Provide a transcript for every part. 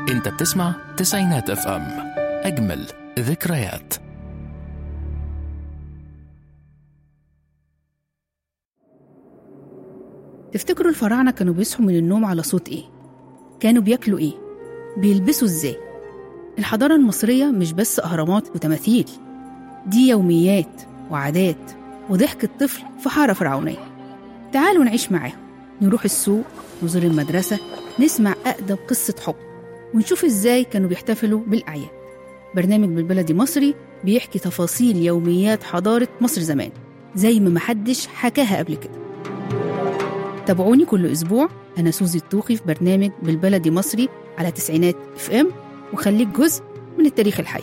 انت بتسمع تسعينات اف ام اجمل ذكريات تفتكروا الفراعنة كانوا بيصحوا من النوم على صوت إيه؟ كانوا بياكلوا إيه؟ بيلبسوا إزاي؟ الحضارة المصرية مش بس أهرامات وتماثيل دي يوميات وعادات وضحك الطفل في حارة فرعونية تعالوا نعيش معاهم نروح السوق نزور المدرسة نسمع أقدم قصة حب ونشوف إزاي كانوا بيحتفلوا بالأعياد برنامج بالبلدي مصري بيحكي تفاصيل يوميات حضارة مصر زمان زي ما محدش حكاها قبل كده تابعوني كل أسبوع أنا سوزي الطوخي في برنامج بالبلدي مصري على تسعينات اف ام وخليك جزء من التاريخ الحي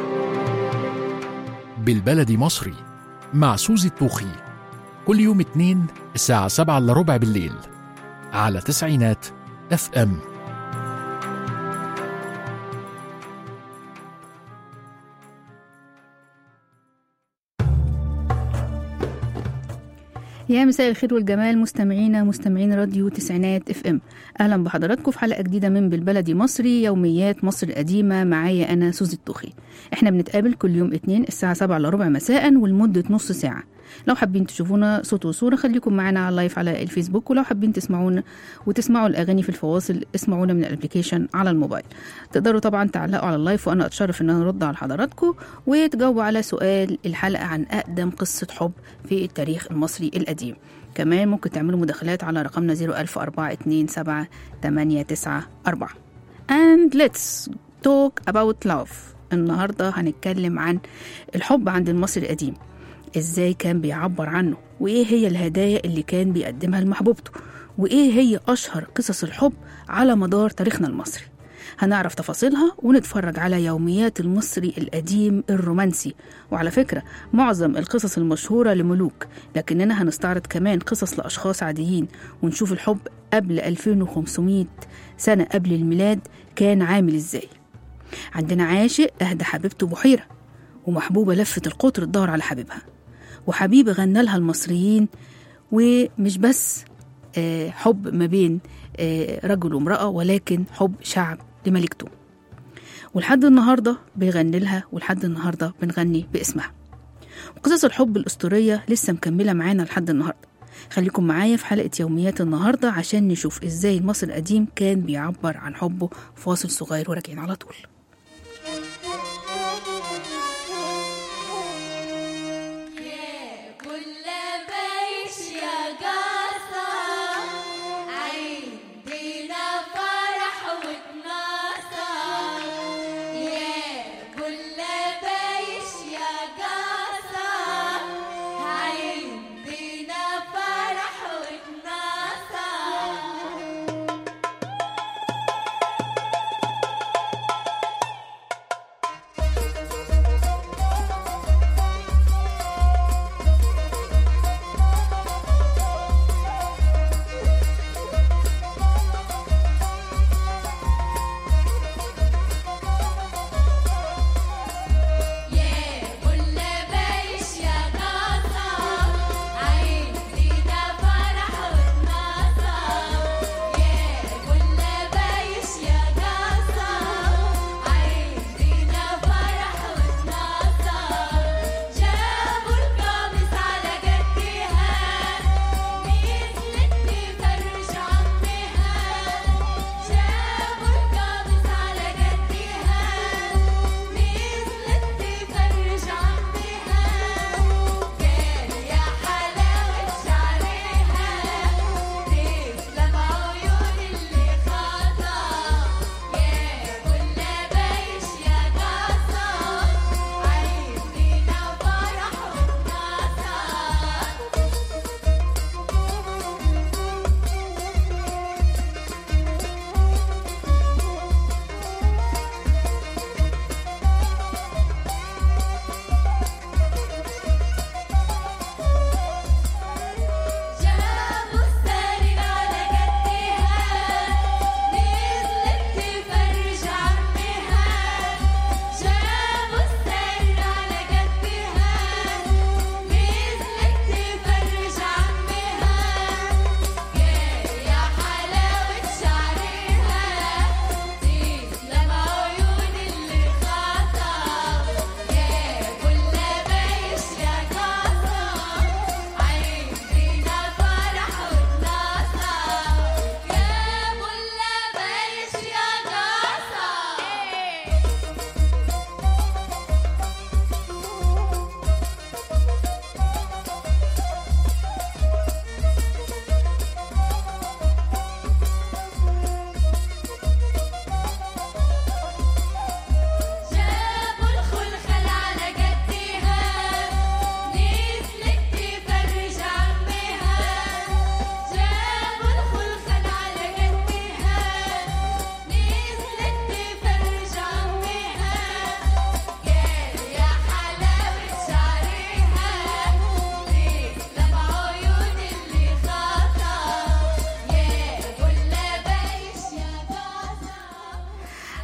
بالبلدي مصري مع سوزي الطوخي كل يوم اتنين الساعة سبعة إلا ربع بالليل على تسعينات اف ام يا مساء الخير والجمال مستمعينا مستمعين راديو تسعينات اف ام اهلا بحضراتكم في حلقه جديده من بالبلدي مصري يوميات مصر القديمه معايا انا سوزي الطوخي احنا بنتقابل كل يوم اتنين الساعه 7 الا ربع مساء ولمده نص ساعه لو حابين تشوفونا صوت وصوره خليكم معانا على اللايف على الفيسبوك ولو حابين تسمعونا وتسمعوا الاغاني في الفواصل اسمعونا من الابلكيشن على الموبايل تقدروا طبعا تعلقوا على اللايف وانا اتشرف ان انا ارد على حضراتكم وتجاوبوا على سؤال الحلقه عن اقدم قصه حب في التاريخ المصري القديم كمان ممكن تعملوا مداخلات على رقمنا 010427894 and let's talk about love النهارده هنتكلم عن الحب عند المصري القديم ازاي كان بيعبر عنه وايه هي الهدايا اللي كان بيقدمها لمحبوبته وايه هي اشهر قصص الحب على مدار تاريخنا المصري هنعرف تفاصيلها ونتفرج على يوميات المصري القديم الرومانسي وعلى فكرة معظم القصص المشهورة لملوك لكننا هنستعرض كمان قصص لأشخاص عاديين ونشوف الحب قبل 2500 سنة قبل الميلاد كان عامل ازاي عندنا عاشق أهدى حبيبته بحيرة ومحبوبة لفت القطر تدور على حبيبها وحبيب غنى لها المصريين ومش بس آه، حب ما بين آه، رجل وامرأة ولكن حب شعب لملكته ولحد النهاردة بيغني لها ولحد النهاردة بنغني باسمها وقصص الحب الأسطورية لسه مكملة معانا لحد النهاردة خليكم معايا في حلقة يوميات النهاردة عشان نشوف ازاي المصري القديم كان بيعبر عن حبه فاصل صغير وراجعين على طول كل بايش يا قاصة عندنا فرح وتناصر يا كل بايش يا قاصة عندنا فرح وتناصر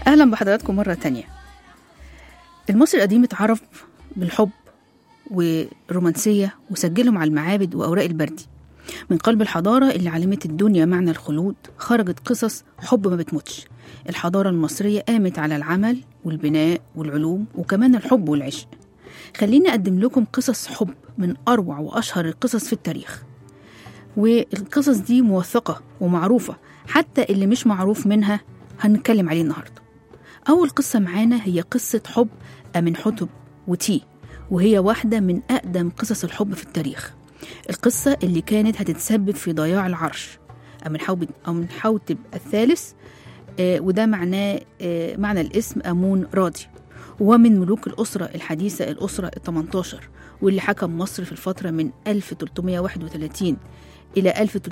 أهلا بحضراتكم مرة تانية المصري القديم اتعرف بالحب والرومانسية وسجلهم على المعابد وأوراق البردي من قلب الحضارة اللي علمت الدنيا معنى الخلود خرجت قصص حب ما بتموتش الحضارة المصرية قامت على العمل والبناء والعلوم وكمان الحب والعشق خليني أقدم لكم قصص حب من أروع وأشهر القصص في التاريخ والقصص دي موثقة ومعروفة حتى اللي مش معروف منها هنتكلم عليه النهاردة أول قصة معانا هي قصة حب أمنحتب وتي وهي واحدة من أقدم قصص الحب في التاريخ القصة اللي كانت هتتسبب في ضياع العرش أمنحوتب أمنحوتب الثالث آه وده معناه آه معنى الاسم أمون راضي ومن ملوك الأسرة الحديثة الأسرة ال 18 واللي حكم مصر في الفترة من 1331 إلى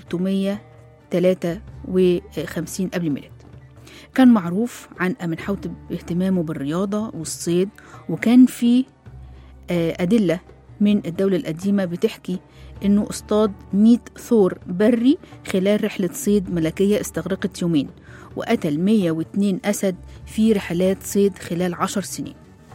1353 قبل الميلاد كان معروف عن أمنحوتب اهتمامه بالرياضة والصيد وكان في آه، أدلة من الدولة القديمة بتحكي إنه اصطاد 100 ثور بري خلال رحلة صيد ملكية استغرقت يومين وقتل 102 أسد في رحلات صيد خلال 10 سنين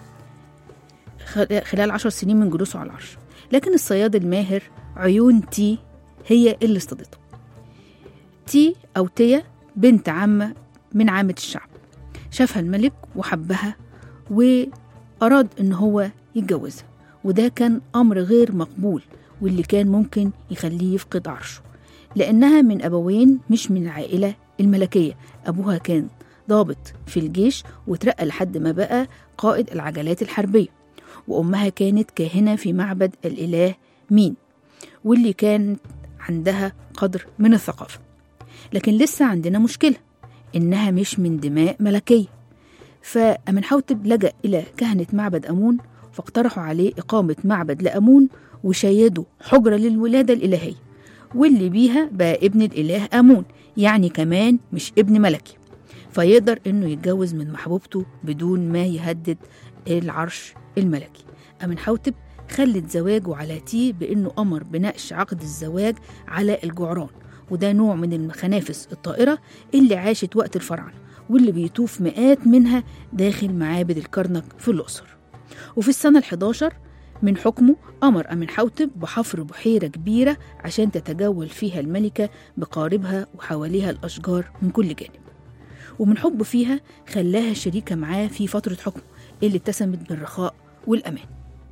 خل- خلال 10 سنين من جلوسه على العرش لكن الصياد الماهر عيون تي هي اللي اصطادته تي أو تيا بنت عمة من عامة الشعب شافها الملك وحبها وأراد إن هو يتجوزها وده كان أمر غير مقبول واللي كان ممكن يخليه يفقد عرشه لأنها من أبوين مش من العائلة الملكية أبوها كان ضابط في الجيش وترقى لحد ما بقى قائد العجلات الحربية وأمها كانت كاهنة في معبد الإله مين واللي كان عندها قدر من الثقافة لكن لسه عندنا مشكلة إنها مش من دماء ملكية فأمنحوتب لجأ إلى كهنة معبد أمون فاقترحوا عليه إقامة معبد لأمون وشيدوا حجرة للولادة الإلهية واللي بيها بقى ابن الإله أمون يعني كمان مش ابن ملكي فيقدر إنه يتجوز من محبوبته بدون ما يهدد العرش الملكي أمنحوتب خلت زواجه على تي بإنه أمر بنقش عقد الزواج على الجعران وده نوع من المخنافس الطائرة اللي عاشت وقت الفراعنة واللي بيطوف مئات منها داخل معابد الكرنك في الأقصر وفي السنة ال11 من حكمه أمر أمنحوتب بحفر بحيرة كبيرة عشان تتجول فيها الملكة بقاربها وحواليها الأشجار من كل جانب ومن حبه فيها خلاها شريكة معاه في فترة حكمه اللي اتسمت بالرخاء والأمان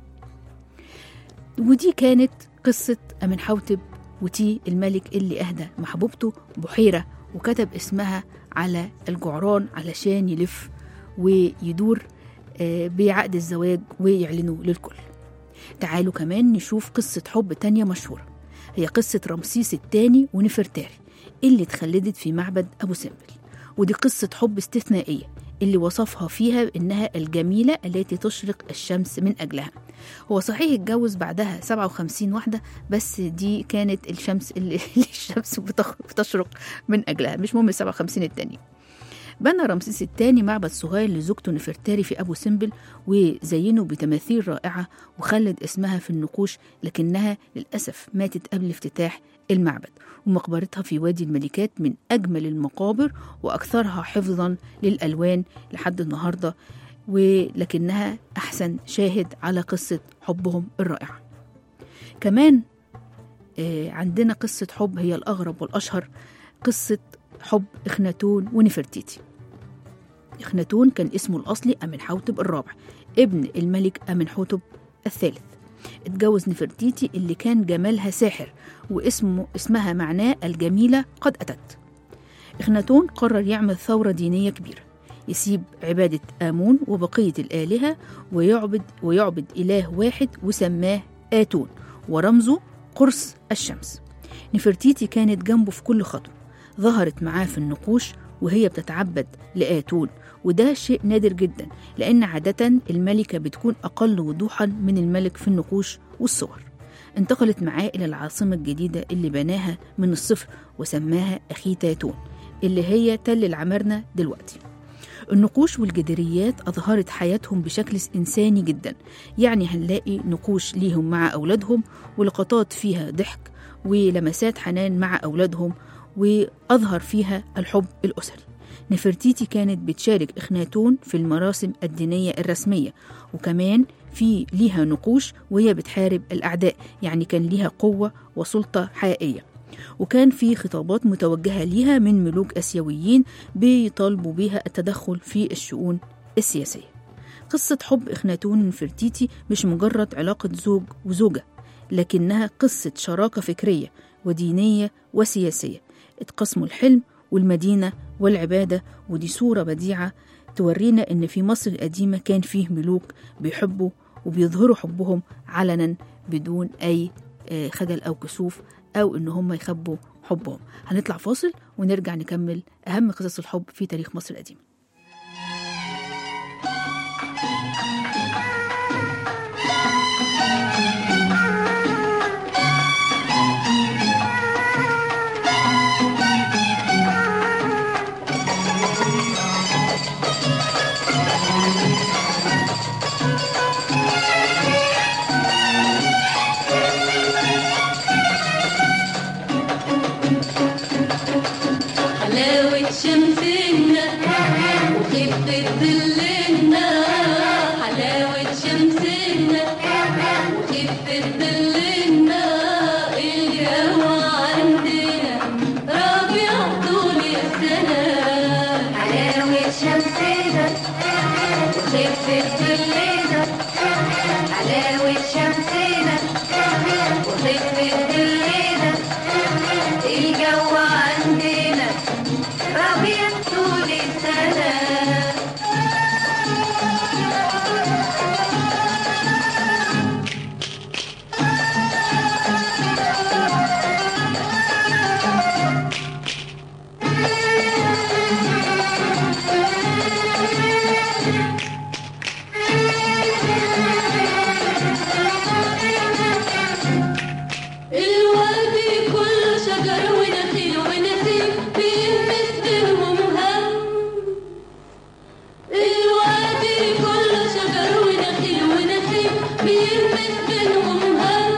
ودي كانت قصة أمنحوتب وتي الملك اللي أهدى محبوبته بحيرة وكتب اسمها على الجعران علشان يلف ويدور آه، بعقد الزواج ويعلنه للكل تعالوا كمان نشوف قصة حب تانية مشهورة هي قصة رمسيس الثاني ونفرتاري اللي اتخلدت في معبد أبو سمبل ودي قصة حب استثنائية اللي وصفها فيها إنها الجميلة التي تشرق الشمس من أجلها هو صحيح اتجوز بعدها 57 واحدة بس دي كانت الشمس اللي اللي الشمس بتخ- بتشرق من أجلها مش مهم 57 التانية بنى رمسيس الثاني معبد صغير لزوجته نفرتاري في أبو سمبل وزينه بتماثيل رائعة وخلد اسمها في النقوش لكنها للأسف ماتت قبل افتتاح المعبد ومقبرتها في وادي الملكات من أجمل المقابر وأكثرها حفظا للألوان لحد النهاردة ولكنها أحسن شاهد على قصة حبهم الرائعة كمان آه، عندنا قصة حب هي الأغرب والأشهر قصة حب إخناتون ونفرتيتي إخناتون كان اسمه الأصلي أمنحوتب الرابع ابن الملك أمنحوتب الثالث اتجوز نفرتيتي اللي كان جمالها ساحر واسمه اسمها معناه الجميلة قد أتت إخناتون قرر يعمل ثورة دينية كبيرة يسيب عبادة آمون وبقية الآلهة ويعبد ويعبد إله واحد وسماه آتون ورمزه قرص الشمس نفرتيتي كانت جنبه في كل خطوة ظهرت معاه في النقوش وهي بتتعبد لآتون وده شيء نادر جدا لأن عادة الملكة بتكون أقل وضوحا من الملك في النقوش والصور انتقلت معاه إلى العاصمة الجديدة اللي بناها من الصفر وسماها أخي تاتون اللي هي تل العمارنة دلوقتي النقوش والجداريات أظهرت حياتهم بشكل إنساني جدا يعني هنلاقي نقوش ليهم مع أولادهم ولقطات فيها ضحك ولمسات حنان مع أولادهم وأظهر فيها الحب الأسري نفرتيتي كانت بتشارك إخناتون في المراسم الدينية الرسمية وكمان في ليها نقوش وهي بتحارب الأعداء يعني كان ليها قوة وسلطة حقيقية وكان في خطابات متوجهة ليها من ملوك آسيويين بيطالبوا بيها التدخل في الشؤون السياسية قصة حب إخناتون نفرتيتي مش مجرد علاقة زوج وزوجة لكنها قصة شراكة فكرية ودينية وسياسية اتقسموا الحلم والمدينة والعبادة ودي صورة بديعة تورينا إن في مصر القديمة كان فيه ملوك بيحبوا وبيظهروا حبهم علنا بدون أي آه، خجل أو كسوف أو إن هم يخبوا حبهم هنطلع فاصل ونرجع نكمل أهم قصص الحب في تاريخ مصر القديم حلاوة شمسنا وخفة ظلنا حلاوة شمسنا وخفة ظلنا الجو عندنا ربيع طول السنة حلاوة شمسنا وخفة ظلنا حلاوة شمسنا وخفة ظلنا الجو عندنا ربيع طول السنة الوادي كله شجر ونخيل ونسيم بيلمس بينهم هم الوادي كله شجر ونخيل ونسيم بيلمس بينهم هم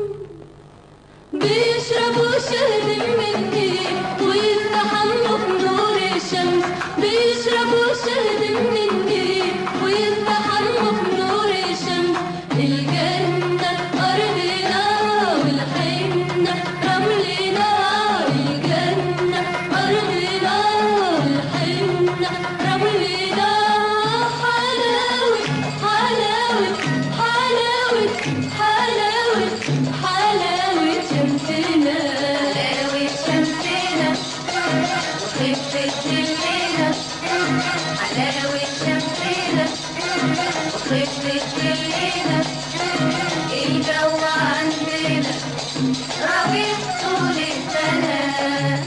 بيشربوا شهد من النيل ويستحموا في نور الشمس بيشربوا شهد من النيل ويستحموا في نور الشمس الجنة أرضنا والحنة رملنا الجنة أرضنا والحنة رملنا حلاوة حلاوة حلاوة حلاوة حلاوة شمسنا حلاوة شمسنا وخفة ظلنا حلاوة شمسنا وخفة ظلنا الجو عندنا ربيع طول السنة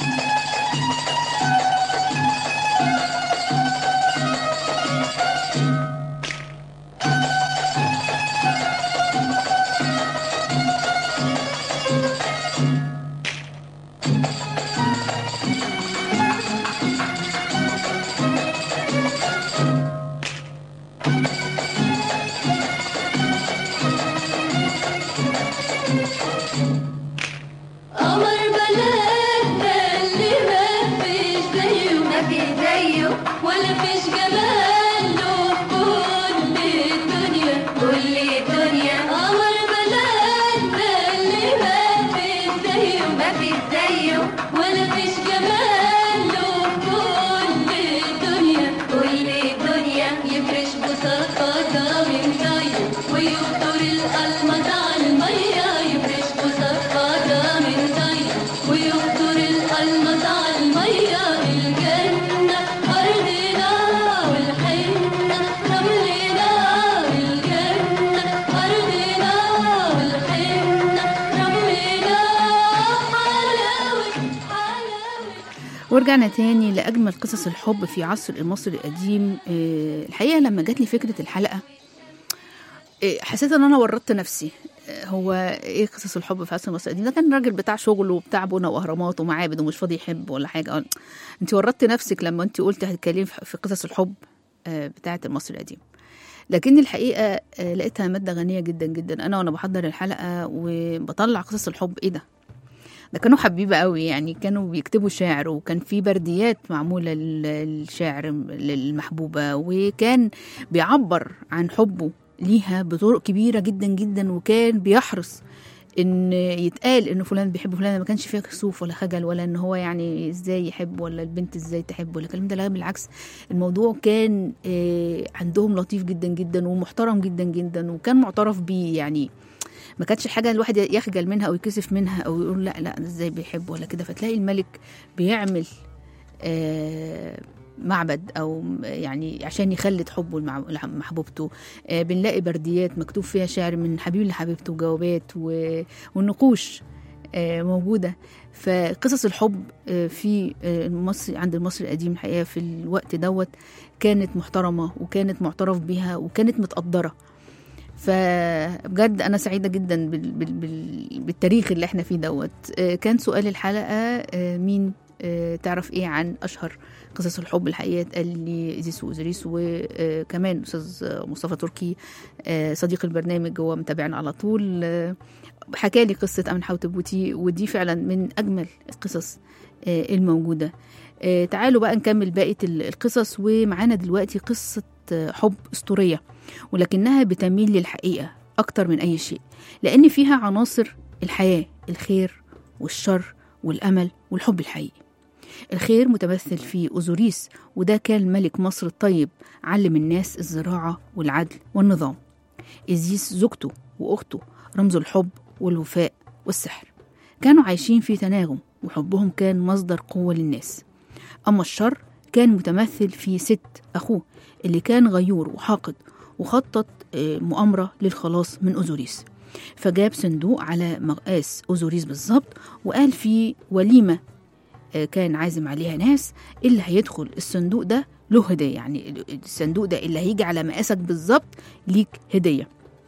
قمر بلدنا اللي ما فيش زيه ما فيش زيه ولا فيش جمال له كل الدنيا كل الدنيا قمر بلدنا اللي ما فيش زيه ما فيش زيه ولا فيش جمال له كل الدنيا كل الدنيا يفرش بساطة من طيب ويخطر القلمة على المية يفرش بساطة من طيب ويخطر القلمة على المية الجنة أرضنا والحنة رملنا الجنة أرضنا والحنة رملنا حلاوة حلاوة ورجعنا تاني لأجمل قصص الحب في عصر المصري القديم آه، الحقيقة لما جات لي فكرة الحلقة آه، حسيت ان انا ورطت نفسي آه، هو ايه قصص الحب في عصر المصري القديم ده كان راجل بتاع شغل وبتاع بنا واهرامات ومعابد ومش فاضي يحب ولا حاجه انت ورطت نفسك لما انت قلت هتتكلمي في في قصص الحب آه، بتاعه المصري القديم لكن الحقيقه آه، لقيتها ماده غنيه جدا جدا انا وانا بحضر الحلقه وبطلع قصص الحب ايه ده ده كانوا حبيبة قوي يعني كانوا بيكتبوا شعر وكان في برديات معمولة للشعر للمحبوبة وكان بيعبر عن حبه ليها بطرق كبيرة جدا جدا وكان بيحرص ان يتقال ان فلان بيحب فلان ما كانش فيها كسوف ولا خجل ولا ان هو يعني ازاي يحب ولا البنت ازاي تحب ولا الكلام ده لا بالعكس الموضوع كان آه، عندهم لطيف جدا جدا ومحترم جدا جدا وكان معترف بيه يعني ما كانتش حاجه الواحد يخجل منها او يكسف منها او يقول لا لا ده ازاي بيحب ولا كده فتلاقي الملك بيعمل آه، معبد او يعني عشان يخلد حبه لمع- لمحبوبته آه، بنلاقي برديات مكتوب فيها شعر من حبيب لحبيبته وجوابات و- والنقوش آه، موجوده فقصص الحب آه، في آه، المصري عند المصري القديم الحقيقه في الوقت دوت كانت محترمه وكانت معترف بيها وكانت متقدره فبجد انا سعيده جدا بال بال بال بالتاريخ اللي احنا فيه دوت آه، كان سؤال الحلقه آه، مين آه، تعرف ايه عن اشهر قصص الحب الحقيقه اتقال لي ايزيس واوزريس وكمان استاذ مصطفى تركي آه، صديق البرنامج هو متابعنا على طول آه، حكى لي قصه امن حوتبوتي ودي فعلا من اجمل القصص آه، الموجوده آه، تعالوا بقى نكمل باقي ال- القصص ومعانا دلوقتي قصه آه، حب اسطوريه ولكنها بتميل للحقيقه اكتر من اي شيء لان فيها عناصر الحياه الخير والشر والامل والحب الحقيقي الخير متمثل في أوزوريس وده كان ملك مصر الطيب علم الناس الزراعة والعدل والنظام إزيس زوجته وأخته رمز الحب والوفاء والسحر كانوا عايشين في تناغم وحبهم كان مصدر قوة للناس أما الشر كان متمثل في ست أخوه اللي كان غيور وحاقد وخطط آه، مؤامرة للخلاص من أوزوريس فجاب صندوق على مقاس أوزوريس بالظبط وقال فيه وليمة آه، كان عازم عليها ناس اللي هيدخل الصندوق ده له هدية يعني الصندوق ده اللي هيجي على مقاسك بالظبط ليك هدية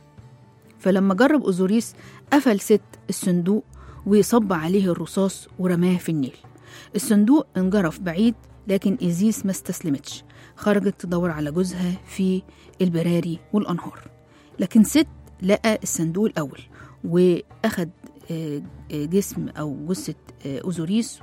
فلما جرب أوزوريس قفل ست الصندوق وصب عليه الرصاص ورماه في النيل الصندوق انجرف بعيد لكن إيزيس ما استسلمتش خرجت تدور على جوزها في البراري والأنهار لكن ست لقى الصندوق الأول وأخد آه، آه، جسم أو جثة آه، أوزوريس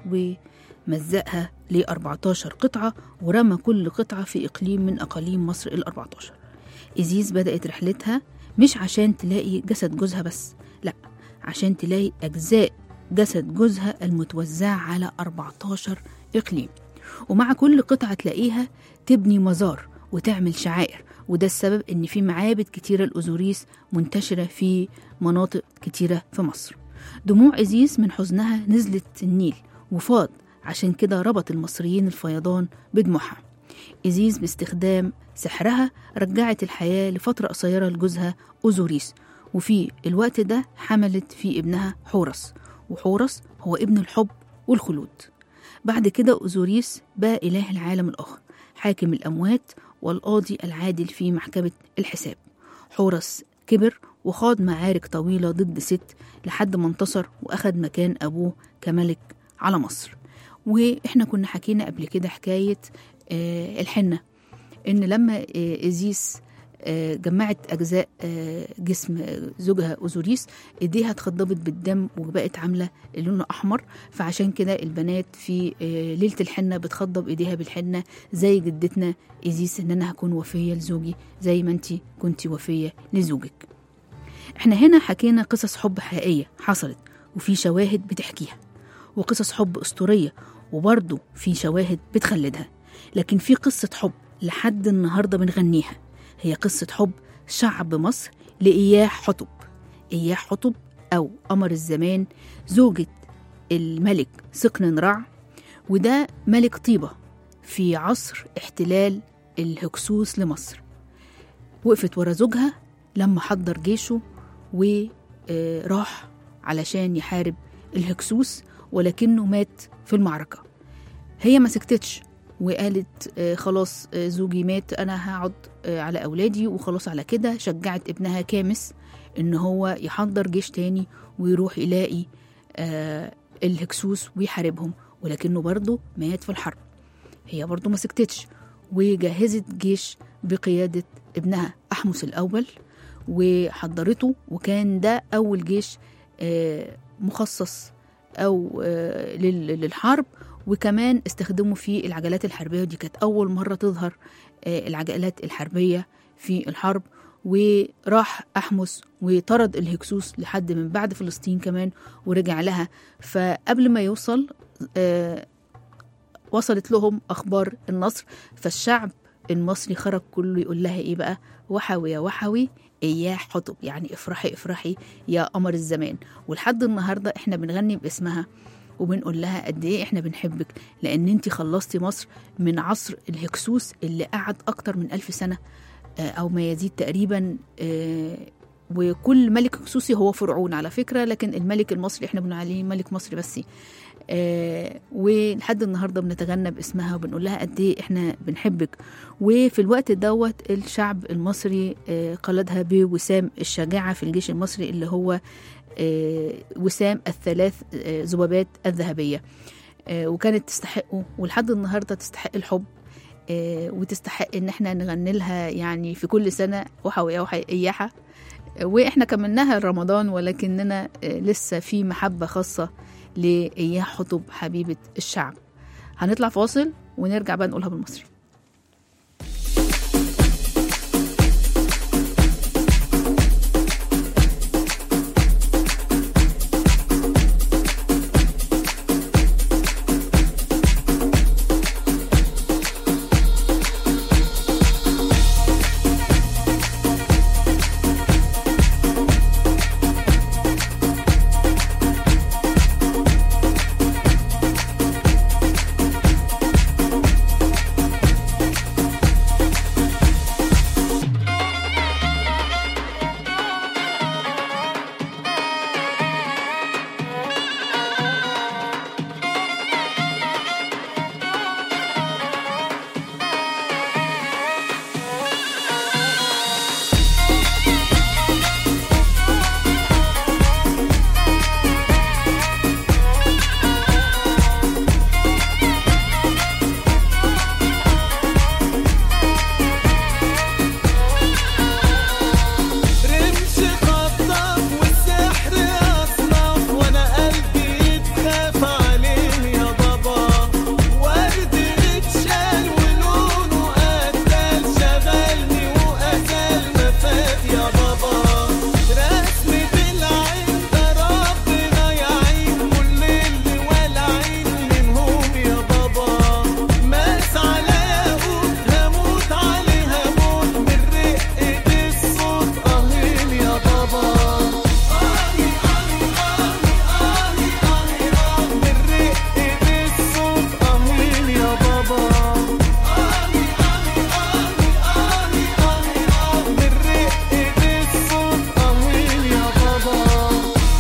ومزقها ل 14 قطعة ورمى كل قطعة في إقليم من أقاليم مصر ال 14 إيزيس بدأت رحلتها مش عشان تلاقي جسد جوزها بس لأ عشان تلاقي أجزاء جسد جوزها المتوزعة على 14 إقليم ومع كل قطعة تلاقيها تبني مزار وتعمل شعائر وده السبب إن في معابد كتيرة الأوزوريس منتشرة في مناطق كتيرة في مصر دموع إزيس من حزنها نزلت النيل وفاض عشان كده ربط المصريين الفيضان بدموعها إزيز باستخدام سحرها رجعت الحياة لفترة قصيرة لجوزها أوزوريس وفي الوقت ده حملت في ابنها حورس وحورس هو ابن الحب والخلود بعد كده أوزوريس بقى إله العالم الآخر حاكم الأموات والقاضي العادل في محكمة الحساب حورس كبر وخاض معارك طويلة ضد ست لحد ما انتصر وأخد مكان أبوه كملك على مصر وإحنا كنا حكينا قبل كده حكاية آه، الحنة إن لما آه، إزيس آه، جمعت أجزاء آه، جسم آه، زوجها أوزوريس إيديها اتخضبت بالدم وبقت عاملة لونه أحمر فعشان كده البنات في آه، ليلة الحنة بتخضب إيديها بالحنة زي جدتنا إزيس إن أنا هكون وفية لزوجي زي ما أنتي كنتي وفية لزوجك احنا هنا حكينا قصص حب حقيقية حصلت وفي شواهد بتحكيها وقصص حب أسطورية وبرضه في شواهد بتخلدها لكن في قصة حب لحد النهاردة بنغنيها هي قصة حب شعب مصر لإياح حطب إياح حطب أو قمر الزمان زوجة الملك سقن رع وده ملك طيبة في عصر احتلال الهكسوس لمصر وقفت ورا زوجها لما حضر جيشه وراح علشان يحارب الهكسوس ولكنه مات في المعركة هي ما سكتتش وقالت آه، خلاص آه، زوجي مات انا هقعد آه، على اولادي وخلاص على كده شجعت ابنها كامس ان هو يحضر جيش تاني ويروح يلاقي آه، الهكسوس ويحاربهم ولكنه برضه مات في الحرب هي برضه ما سكتتش وجهزت جيش بقيادة ابنها أحمس الأول وحضرته وكان ده أول جيش آه، مخصص أو آه، لل- للحرب وكمان استخدموا في العجلات الحربية ودي كانت أول مرة تظهر آه، العجلات الحربية في الحرب وراح أحمس وطرد الهكسوس لحد من بعد فلسطين كمان ورجع لها فقبل ما يوصل آه، وصلت لهم أخبار النصر فالشعب المصري خرج كله يقول لها إيه بقى وحوي يا وحوي إياه حطب يعني افرحي افرحي يا قمر الزمان ولحد النهاردة احنا بنغني باسمها وبنقول لها قد ايه احنا بنحبك لان انت خلصتي مصر من عصر الهكسوس اللي قعد اكتر من ألف سنة آه، او ما يزيد تقريبا آه، وكل ملك هكسوسي هو فرعون على فكرة لكن الملك المصري احنا بنقول عليه ملك مصري بس آه ولحد النهارده بنتغنى باسمها وبنقول لها قد ايه احنا بنحبك وفي الوقت دوت الشعب المصري آه قلدها بوسام الشجاعه في الجيش المصري اللي هو آه وسام الثلاث آه ذبابات الذهبيه آه وكانت تستحقه ولحد النهارده تستحق الحب آه وتستحق ان احنا نغني لها يعني في كل سنه وحوي وحي اياحه واحنا كملناها رمضان ولكننا آه، لسه في محبه خاصه لإياه حطب حبيبة الشعب هنطلع فاصل ونرجع بقى نقولها بالمصري رمش خطاف والسحر أصناف وأنا قلبي يتخاف عليه يا بابا ورد اتشال ولونه قتل شغلني وقتل ما فات يا بابا رسمة العين ده ربنا يعين كل اللي والعين منهم يا بابا ماس على ياقوت هموت عليها موت من رقة الصوت قهين يا بابا من رقة الصوت قهين يا بابا من رقة الصوت قهين يا بابا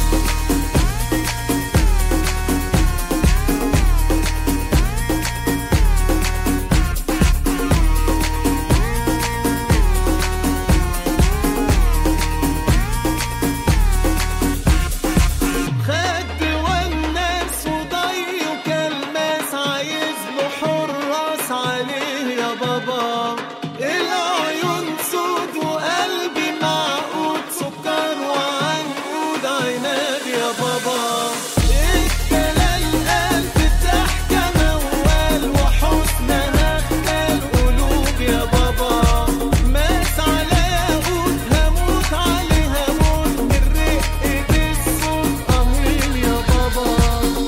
خد والناس وضي وكلماس عايز له حراس عليه يا بابا العيون سود وقلبي معقود سكر وعنقود عناد يا بابا الدلال قلب الضحكة موال وحسنها اختال قلوب يا بابا ماس على ياقوت هموت عليها موت من رقة الصوت قهين يا بابا من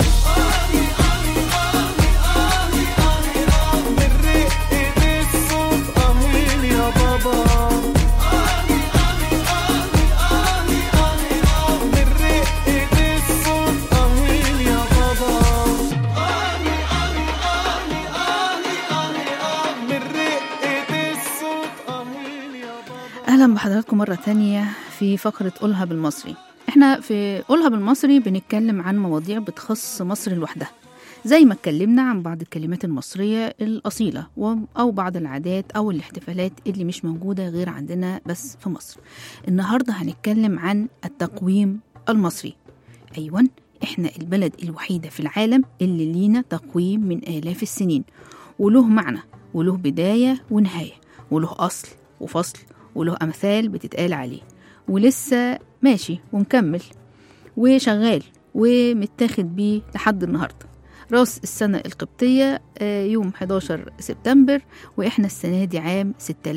رقة الصوت قهين يا بابا من رقة الصوت قهين يا بابا من رقة الصوت قهين يا بابا أهلا بحضراتكم مرة تانية في فقرة قولها بالمصري احنا في قولها بالمصري بنتكلم عن مواضيع بتخص مصر لوحدها زي ما اتكلمنا عن بعض الكلمات المصرية الأصيلة و- أو بعض العادات أو الاحتفالات اللي مش موجودة غير عندنا بس في مصر النهاردة هنتكلم عن التقويم المصري أيوة احنا البلد الوحيدة في العالم اللي لينا تقويم من آلاف السنين وله معنى وله بداية ونهاية وله أصل وفصل وله أمثال بتتقال عليه ولسه ماشي ومكمل وشغال ومتاخد بيه لحد النهارده راس السنة القبطية آه، يوم 11 سبتمبر وإحنا السنة دي عام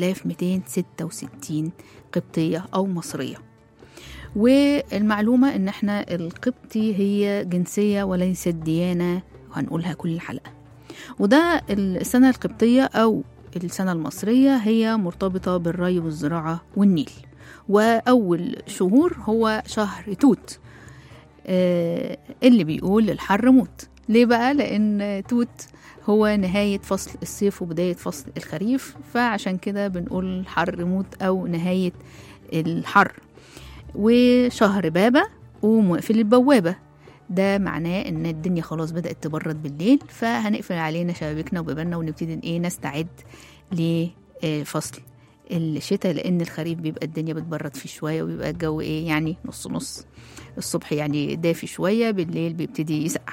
6266 قبطية أو مصرية والمعلومة إن إحنا القبطي هي جنسية وليست ديانة وهنقولها كل حلقة وده السنة القبطية أو السنة المصرية هي مرتبطة بالري والزراعة والنيل وأول شهور هو شهر توت آه، اللي بيقول الحر موت ليه بقى لأن توت هو نهاية فصل الصيف وبداية فصل الخريف فعشان كده بنقول حر موت أو نهاية الحر وشهر بابا ومقفل البوابة ده معناه ان الدنيا خلاص بدأت تبرد بالليل فهنقفل علينا شبابيكنا وبيباننا ونبتدي ايه نستعد لفصل الشتاء لان الخريف بيبقى الدنيا بتبرد فيه شويه وبيبقى الجو ايه يعني نص نص الصبح يعني دافي شويه بالليل بيبتدي يسقع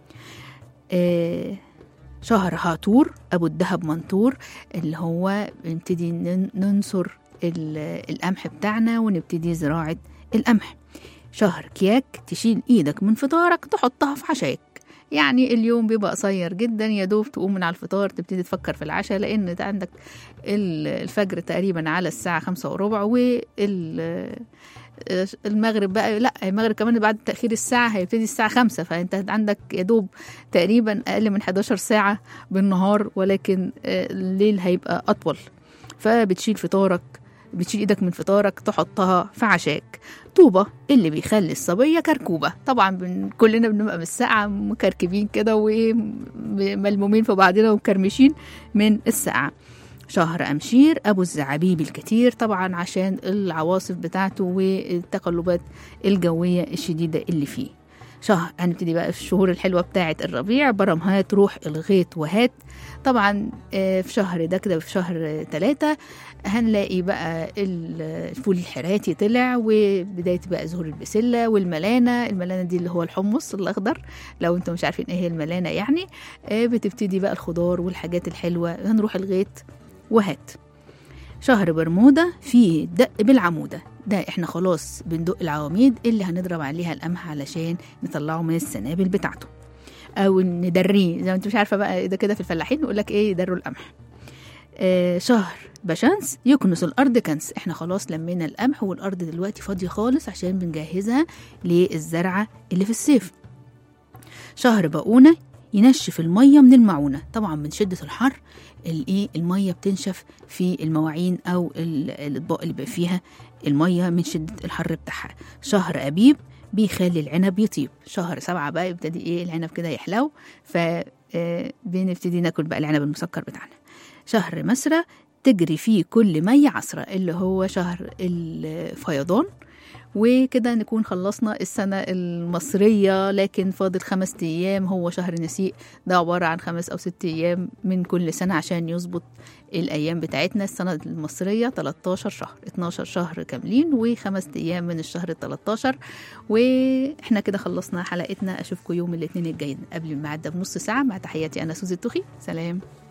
آه شهر هاتور ابو الدهب منطور اللي هو بنبتدي نن- ننصر ال- القمح بتاعنا ونبتدي زراعه القمح شهر كياك تشيل ايدك من فطارك تحطها في عشاك يعني اليوم بيبقى قصير جدا يا دوب تقوم من على الفطار تبتدي تفكر في العشاء لان انت عندك ال- الفجر تقريبا على الساعة خمسة وربع وال المغرب بقى لا المغرب كمان بعد تأخير الساعة هيبتدي الساعة خمسة فأنت عندك يا دوب تقريبا أقل من 11 ساعة بالنهار ولكن آه، الليل هيبقى أطول فبتشيل فطارك بتشيل ايدك من فطارك تحطها في عشاك طوبة اللي بيخلي الصبية كركوبة طبعا بن كلنا بنبقى من الساعة مكركبين كده وملمومين في بعضنا ومكرمشين من الساعة شهر أمشير أبو الزعابيب الكتير طبعا عشان العواصف بتاعته والتقلبات الجوية الشديدة اللي فيه شهر هنبتدي بقى في الشهور الحلوة بتاعة الربيع برمهات روح الغيط وهات طبعا آه، في شهر ده كده في شهر ثلاثة هنلاقي بقى ال- الفول الحراتي طلع وبداية بقى ظهور البسلة والملانة الملانة دي اللي هو الحمص الأخضر لو انتم مش عارفين ايه هي الملانة يعني آه، بتبتدي بقى الخضار والحاجات الحلوة هنروح الغيط وهات شهر برمودا فيه دق بالعمودة ده احنا خلاص بندق العواميد اللي هنضرب عليها القمح علشان نطلعه من السنابل بتاعته او ندريه زي ما انت مش عارفه بقى ده كده في الفلاحين يقول لك ايه يدروا القمح آه شهر بشمس يكنس الارض كنس احنا خلاص لمينا القمح والارض دلوقتي فاضيه خالص عشان بنجهزها للزرعه اللي في الصيف شهر بقونه ينشف الميه من المعونه طبعا من شده الحر الايه الميه بتنشف في المواعين او ال- الاطباق اللي بيبقى فيها الميه من شده الحر بتاعها شهر ابيب بيخلي العنب يطيب شهر سبعة بقى يبتدي ايه العنب كده يحلو ف آه، بنبتدي ناكل بقى العنب المسكر بتاعنا شهر مسرى تجري فيه كل مية عصرة اللي هو شهر الفيضان وكده نكون خلصنا السنة المصرية لكن فاضل خمس أيام هو شهر نسيء ده عبارة عن خمس أو ست أيام من كل سنة عشان يظبط الأيام بتاعتنا السنة المصرية 13 شهر 12 شهر كاملين وخمس أيام من الشهر ال 13 وإحنا كده خلصنا حلقتنا أشوفكم يوم الاثنين الجاي قبل الميعاد ده بنص ساعة مع تحياتي أنا سوزي التوخي سلام